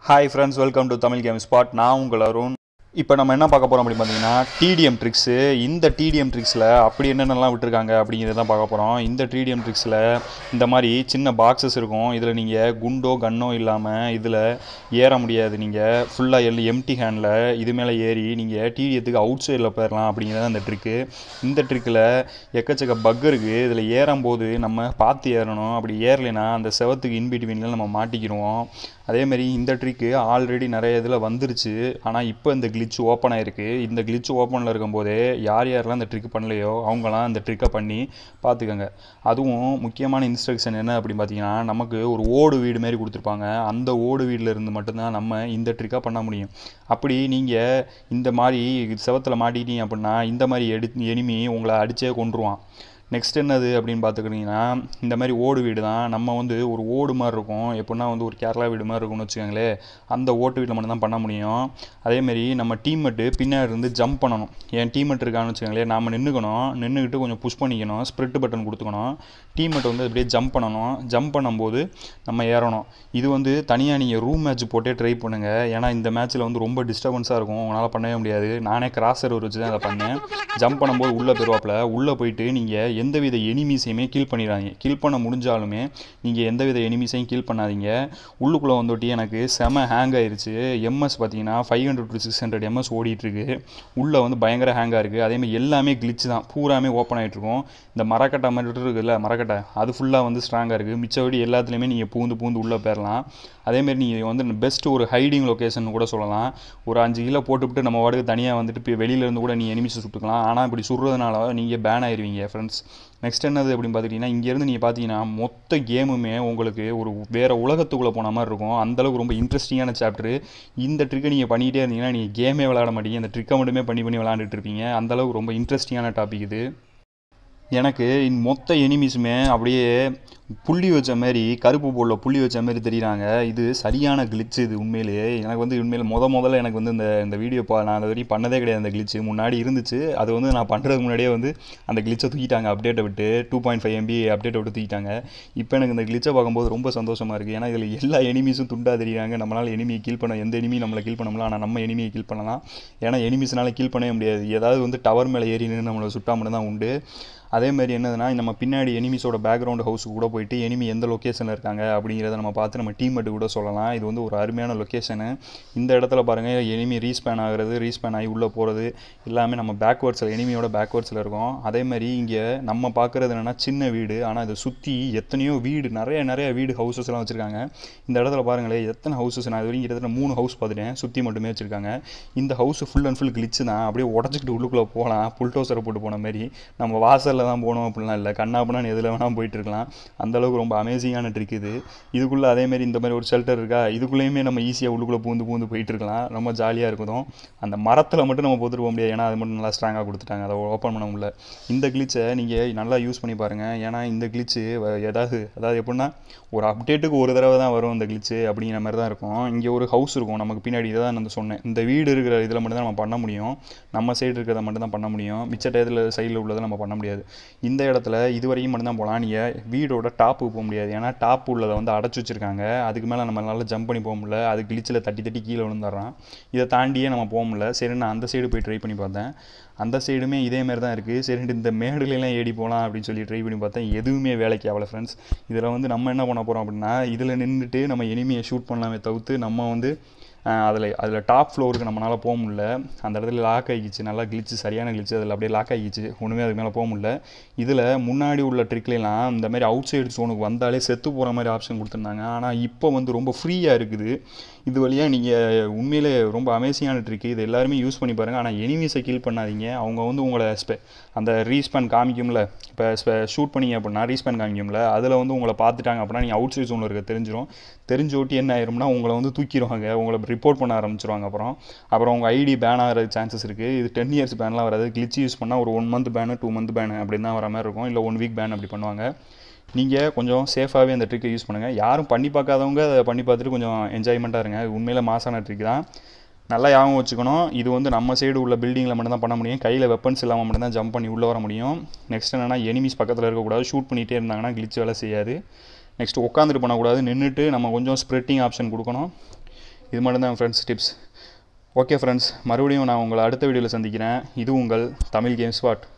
hi friends welcome to Tamil game spot நான் உங்கள் அருண் இப்போ நம்ம என்ன பார்க்க போகிறோம் அப்படின்னு பார்த்தீங்கன்னா டிடிஎம் ட்ரிக்ஸு இந்த டிடிஎம் ட்ரிக்ஸில் அப்படி என்னென்னலாம் விட்டுருக்காங்க அப்படிங்கிறத தான் பார்க்க போகிறோம் இந்த டிடிஎம் ட்ரிக்ஸில் இந்த மாதிரி சின்ன பாக்ஸஸ் இருக்கும் இதில் நீங்கள் குண்டோ கன்னோ இல்லாமல் இதில் ஏற முடியாது நீங்கள் ஃபுல்லாக எல் எம்டி ஹேண்டில் இது மேலே ஏறி நீங்கள் டிடிஎத்துக்கு அவுட் சைடில் போயிடலாம் அப்படிங்கிறது அந்த ட்ரிக்கு இந்த ட்ரிக்கில் எக்கச்சக்க பக் இருக்குது இதில் ஏறும்போது நம்ம பார்த்து ஏறணும் அப்படி ஏறலைன்னா அந்த செவத்துக்கு இன்பிட்வீனில் நம்ம மாட்டிக்கிடுவோம் அதேமாரி இந்த ட்ரிக்கு ஆல்ரெடி நிறைய இதில் வந்துருச்சு ஆனால் இப்போ இந்த கிளிச் ஓப்பன் ஆயிருக்கு இந்த கிளிச் ஓப்பனில் இருக்கும்போதே யார் யாரெல்லாம் இந்த ட்ரிக் பண்ணலையோ அவங்களாம் இந்த ட்ரிக்கை பண்ணி பார்த்துக்கோங்க அதுவும் முக்கியமான இன்ஸ்ட்ரக்ஷன் என்ன அப்படின்னு பார்த்தீங்கன்னா நமக்கு ஒரு ஓடு வீடு மாரி கொடுத்துருப்பாங்க அந்த ஓடு வீட்டில் இருந்து மட்டும்தான் நம்ம இந்த ட்ரிக்காக பண்ண முடியும் அப்படி நீங்கள் இந்த மாதிரி செவத்தில் மாட்டிக்கிட்டீங்க அப்படின்னா இந்த மாதிரி எடு எனிமி உங்களை அடிச்சே கொண்டுருவான் நெக்ஸ்ட் என்னது அப்படின்னு பார்த்துக்கிட்டிங்கன்னா இந்த மாதிரி ஓடு வீடு தான் நம்ம வந்து ஒரு ஓடு மாதிரி இருக்கும் எப்படின்னா வந்து ஒரு கேரளா வீடு மாதிரி இருக்கும்னு வச்சுக்கோங்களேன் அந்த ஓட்டு வீட்டில் மட்டும்தான் பண்ண முடியும் அதேமாரி நம்ம டீம்மேட்டு பின்னாடி இருந்து ஜம்ப் பண்ணணும் என் டீம்மேட் இருக்கான்னு வச்சுக்கோங்களேன் நம்ம நின்றுக்கணும் நின்றுக்கிட்டு கொஞ்சம் புஷ் பண்ணிக்கணும் ஸ்ப்ரிட் பட்டன் கொடுத்துக்கணும் டீம்மேட் வந்து அப்படியே ஜம்ப் பண்ணணும் ஜம்ப் பண்ணும்போது நம்ம ஏறணும் இது வந்து தனியாக நீங்கள் ரூம் மேட்ச் போட்டே ட்ரை பண்ணுங்கள் ஏன்னா இந்த மேட்ச்சில் வந்து ரொம்ப டிஸ்டர்பன்ஸாக இருக்கும் உங்களால் பண்ணவே முடியாது நானே கிராசர் வச்சு தான் அதை பண்ணேன் ஜம்ப் பண்ணும்போது உள்ளே போயிடுவாப்பில் உள்ளே போயிட்டு நீங்கள் எந்தவித எனிமீஸையுமே கீல் பண்ணிடாதீங்க கீல் பண்ண முடிஞ்சாலுமே நீங்கள் எந்தவித எனிமீஸையும் கீல் பண்ணாதீங்க உள்ளுக்குள்ளே வந்துட்டு எனக்கு செம ஹேங் ஆயிருச்சு எம்எஸ் பார்த்தீங்கன்னா five hundred to six hundred MS ஓடிட்டுருக்கு உள்ளே வந்து பயங்கர ஹேங்காக இருக்குது அதேமாதிரி எல்லாமே கிளிச் தான் பூராமே ஓப்பன் ஆகிட்ருக்கும் இந்த மரக்கட்டை மாதிரி இருக்குல்ல மரக்கட்டை அது ஃபுல்லாக வந்து ஸ்ட்ராங்காக இருக்குது மிச்சபடி எல்லாத்துலேயுமே நீங்கள் பூந்து பூந்து உள்ளே போயிடலாம் அதேமாரி நீங்கள் வந்து பெஸ்ட் ஒரு ஹைடிங் லொக்கேஷன் கூட சொல்லலாம் ஒரு அஞ்சு கிலோ போட்டுவிட்டு நம்ம வாடகை தனியாக வந்துட்டு இப்போ வெளியிலேருந்து கூட நீ எனிமிஸை சுட்டுக்கலாம் ஆனால் இப்படி சுடுறதுனால நீங்கள் பேன் ஆயிருவீங்க ஃப்ரெண்ட்ஸ் நெக்ஸ்ட் என்னது அப்படின்னு பார்த்துக்கிட்டிங்கன்னா இங்கேருந்து நீங்கள் பார்த்தீங்கன்னா மொத்த கேமுமே உங்களுக்கு ஒரு வேறு உலகத்துக்குள்ளே போன மாதிரி இருக்கும் அந்தளவுக்கு ரொம்ப இன்ட்ரெஸ்டிங்கான சாப்டர் இந்த ட்ரிக்கை நீங்கள் பண்ணிகிட்டே இருந்தீங்கன்னா நீங்கள் கேமே விளையாட மாட்டீங்க இந்த ட்ரிக்கை மட்டுமே பண்ணி பண்ணி விளாண்டுட்டு இருப்பீங்க அந்தளவுக்கு ரொம்ப இன்ட்ரெஸ்டிங்கான டாபிக் இது எனக்கு இந்த மொத்த எனிமீஸுமே அப்படியே புள்ளி வச்ச மாதிரி கருப்பு போலில் புள்ளி வச்ச மாதிரி தெரியுறாங்க இது சரியான கிளிச்சு இது உண்மையிலேயே எனக்கு வந்து உண்மையில் முத முதல்ல எனக்கு வந்து இந்த இந்த வீடியோ பா நான் அது வரைக்கும் பண்ணதே கிடையாது அந்த கிளிச்சு முன்னாடி இருந்துச்சு அது வந்து நான் பண்ணுறதுக்கு முன்னாடியே வந்து அந்த கிளிச்சை தூக்கிட்டாங்க அப்டேட்டை விட்டு டூ பாயிண்ட் ஃபைவ் எம்பி அப்டேட்டை விட்டு தூக்கிட்டாங்க இப்போ எனக்கு இந்த கிளிச்சை பார்க்கும்போது ரொம்ப சந்தோஷமாக இருக்குது ஏன்னா இதில் எல்லா எனிமீஸும் துண்டாக தெரியுறாங்க நம்மளால் எனிமியை கீல் பண்ண எந்த எனிமி நம்மளை கீல் பண்ண முடியல ஆனால் நம்ம எனிமியை கீல் பண்ணலாம் ஏன்னா எனிமீஸ்னால கீல் பண்ணவே முடியாது ஏதாவது வந்து டவர் மேலே ஏறி நின்று நம்மளை சுட்டா மட்டும் தான் உண்டு அதேமாதிரி என்னதுன்னா நம்ம பின்னாடி எனிமிஸோட பேக்ரவுண்ட் ஹவுஸுக்கு கூட போயிட்டு எனிமி எந்த லொக்கேஷனில் இருக்காங்க அப்படிங்கிறத நம்ம பார்த்து நம்ம டீம்மேட்டு கூட சொல்லலாம் இது வந்து ஒரு அருமையான லொக்கேஷனு இந்த இடத்துல பாருங்கள் எனிமி ரீஸ்பேன் ஆகிறது ரீஸ்பேன் ஆகி உள்ளே போகிறது எல்லாமே நம்ம பேக்வேர்ட்ஸில் எனிமியோட பேக்வேர்ட்ஸில் இருக்கும் அதேமாதிரி இங்கே நம்ம பார்க்குறது என்னென்னா சின்ன வீடு ஆனால் இதை சுற்றி எத்தனையோ வீடு நிறைய நிறைய வீடு ஹவுசஸ்லாம் வச்சுருக்காங்க இந்த இடத்துல பாருங்களேன் எத்தனை ஹவுசஸ் நான் இது வரைக்கும் கிட்டத்தட்ட மூணு ஹவுஸ் பார்த்துட்டேன் சுற்றி மட்டுமே வச்சுருக்காங்க இந்த house full and full glitch தான் அப்படியே உடச்சிக்கிட்டு உள்ளுக்குள்ளே போகலாம் புல்டோசரை போட்டு போன மாதிரி நம்ம வாசலில் தான் போகணும் அப்படிலாம் இல்லை கண்ணாப்புனா எதில் வேணால் போயிட்டு இருக்கலாம் அந்தளவுக்கு ரொம்ப அமேசிங்கான ட்ரிக் இது இதுக்குள்ளே அதேமாரி இந்த மாதிரி ஒரு ஷெல்டர் இருக்கா இதுக்குள்ளேயுமே நம்ம ஈஸியாக உள்ளுக்குள்ளே பூந்து பூந்து போயிட்டு இருக்கலாம் ரொம்ப ஜாலியாக இருக்கும் அந்த மரத்தில் மட்டும் நம்ம போத்துட்டு போக முடியாது ஏன்னா அது மட்டும் நல்லா ஸ்ட்ராங்காக கொடுத்துட்டாங்க அதை ஓப்பன் பண்ண முடியல இந்த கிளிச்சை நீங்கள் நல்லா யூஸ் பண்ணி பாருங்கள் ஏன்னா இந்த கிளிச்சு ஏதாவது அதாவது எப்படின்னா ஒரு அப்டேட்டுக்கு ஒரு தடவை தான் வரும் இந்த கிளிச்சு அப்படிங்கிற மாதிரி தான் இருக்கும் இங்கே ஒரு ஹவுஸ் இருக்கும் நமக்கு பின்னாடி இதை தான் நான் சொன்னேன் இந்த வீடு இருக்கிற இதில் மட்டும் தான் நம்ம பண்ண முடியும் நம்ம சைடு இருக்கிறத மட்டும் தான் பண்ண முடியும் மிச்ச டயத்தில் சைடில் உள்ளதை நம்ம பண்ண முடியாது இந்த இடத்துல இது வரைக்கும் மட்டும்தான் போகலாம் நீங்கள் வீடோட டாப்புக்கு போக முடியாது ஏன்னா டாப் உள்ளதை வந்து அடைச்சி வச்சிருக்காங்க அதுக்கு மேலே நம்ம நல்லா ஜம்ப் பண்ணி போக முடியல அது கிளிச்சில் தட்டி தட்டி கீழே விழுந்துடுறான் இதை தாண்டியே நம்ம போக முடியல சரி நான் அந்த சைடு போய் ட்ரை பண்ணி பார்த்தேன் அந்த சைடுமே இதே மாதிரி தான் இருக்குது சரின்ட்டு இந்த மேடுலாம் ஏடி போகலாம் அப்படின்னு சொல்லி ட்ரை பண்ணி பார்த்தேன் எதுவுமே வேலைக்கு ஆகலை ஃப்ரெண்ட்ஸ் இதில் வந்து நம்ம என்ன பண்ண போகிறோம் அப்படின்னா இதில் நின்றுட்டு நம்ம எனிமையை ஷூட் பண்ணலாமே தவிர்த்து நம்ம வந்து அதில் அதில் டாப் ஃப்ளோருக்கு நம்மளால் போக முடியல அந்த இடத்துல லாக் ஆகிக்கிச்சு நல்லா கிழிச்சு சரியான கிழிச்சு அதில் அப்படியே லாக் ஆகிக்கிச்சு ஒன்றுமே அதுக்கு மேலே போக முடியல இதில் முன்னாடி உள்ள ட்ரிக்லாம் இந்த மாதிரி அவுட் சைடு ஜோனுக்கு வந்தாலே செத்து போகிற மாதிரி ஆப்ஷன் கொடுத்துருந்தாங்க ஆனால் இப்போ வந்து ரொம்ப ஃப்ரீயாக இருக்குது இது வழியாக நீங்கள் உண்மையிலே ரொம்ப அமேசிங்கான ட்ரிக்கு இது எல்லாருமே யூஸ் பண்ணி பாருங்கள் ஆனால் எனிமீஸை கில் பண்ணாதீங்க அவங்க வந்து உங்களை ஸ்பெ அந்த ரீஸ்பேன் காமிக்கும்ல இப்போ ஷூட் பண்ணிங்க அப்படின்னா ரீஸ்பேன் காமிக்கும்ல அதில் வந்து உங்களை பார்த்துட்டாங்க அப்படின்னா நீங்கள் அவுட் சைட் ஜோனில் இருக்க தெரிஞ்சிடும் தெரிஞ்ச ஓட்டி என்ன ஆயிரும்னா உங்களை வந்து தூக்கிடுவாங்க உங்களை ரிப்போர்ட் பண்ண ஆரம்பிச்சிருவாங்க அப்புறம் அப்புறம் உங்கள் ஐடி பேன் ஆகிற சான்சஸ் இருக்குது இது டென் இயர்ஸ் பேன்லாம் வராது கிளிச் யூஸ் பண்ணால் ஒரு one month ban two month ban அப்படின்னு தான் வர மாதிரி இருக்கும் இல்லை ஒன் வீக் பேன் அப்படி பண்ணுவாங்க நீங்கள் கொஞ்சம் சேஃபாகவே அந்த ட்ரிக்கை யூஸ் பண்ணுங்கள் யாரும் பண்ணி பார்க்காதவங்க அதை பண்ணி பார்த்துட்டு கொஞ்சம் என்ஜாய்மெண்ட்டாக இருங்க உண்மையில் மாசான ட்ரிக் தான் நல்லா ஞாபகம் வச்சுக்கணும் இது வந்து நம்ம சைடு உள்ள பில்டிங்கில் மட்டும் தான் பண்ண முடியும் கையில் வெப்பன்ஸ் இல்லாமல் மட்டும் தான் ஜம்ப் பண்ணி உள்ளே வர முடியும் நெக்ஸ்ட் என்னென்னா எனிமீஸ் பக்கத்தில் இருக்கக்கூடாது ஷூட் பண்ணிகிட்டே இருந்தாங்கன்னா கிளிச் வேலை செய்யாது நெக்ஸ்ட் உட்காந்துட்டு பண்ணக்கூடாது நின்றுட்டு நம்ம கொஞ்சம் ஸ்ப்ரெட்டிங் ஆப்ஷன் கொடுக்கணும் இது மட்டும்தான் ஃப்ரெண்ட்ஸ் டிப்ஸ் ஓகே ஃப்ரெண்ட்ஸ் மறுபடியும் நான் உங்களை அடுத்த வீடியோவில் சந்திக்கிறேன் இது உங்கள் தமிழ் கேம் ஸ்பாட்